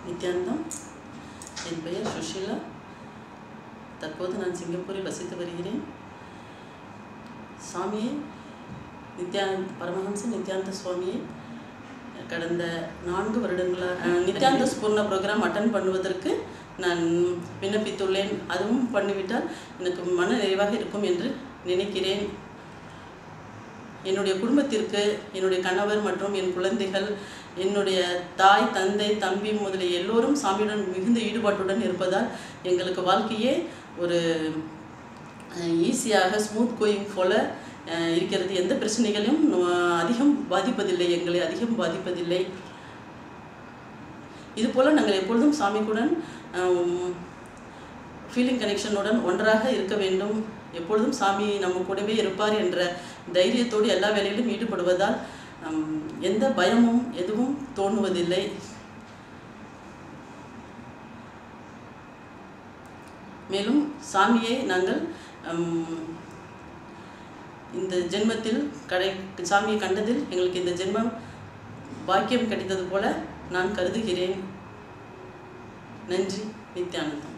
நித்யானந்தம் என் பெயர் சுஷீலா தற்போது நான் சிங்கப்பூரில் வசித்து வருகிறேன் சாமியை நித்யானந்த் பரமஹம்ச நித்யானந்த சுவாமியை கடந்த நான்கு வருடங்களாக நித்யானந்த ஸ்பூர்ண ப்ரோக்ராம் அட்டன் பண்ணுவதற்கு நான் விண்ணப்பித்துள்ளேன் அதுவும் பண்ணிவிட்டால் எனக்கு மன நிறைவாக இருக்கும் என்று நினைக்கிறேன் என்னுடைய குடும்பத்திற்கு என்னுடைய கணவர் மற்றும் என் குழந்தைகள் என்னுடைய தாய் தந்தை தம்பி முதலிய எல்லோரும் சாமியுடன் மிகுந்த ஈடுபாட்டுடன் இருப்பதால் எங்களுக்கு வாழ்க்கையே ஒரு ஈஸியாக ஸ்மூத் கோயிங் போல அஹ், இருக்கிறது எந்த பிரச்சனைகளையும் அஹ், அதிகம் பாதிப்பதில்லை எங்களை அதிகம் பாதிப்பதில்லை இதுபோல் நாங்கள் எப்பொழுதும் சாமிக்குடன் ஃபீலிங் கனெக்ஷனுடன் ஒன்றாக இருக்க வேண்டும் எப்பொழுதும் சாமி நம்ம கூடவே இருப்பார் என்ற தைரியத்தோடு எல்லா வேலையிலும் ஈடுபடுவதால் ஹம், எந்த பயமும் எதுவும் தோணுவதில்லை மேலும் சாமியை நாங்கள் ஹம், இந்த ஜென்மத்தில் கடை சாமியை கண்டதில் எங்களுக்கு இந்த ஜென்மம் பாக்கியம் கிடைத்தது போல நான் கருதுகிறேன் நன்றி நித்யானந்தம்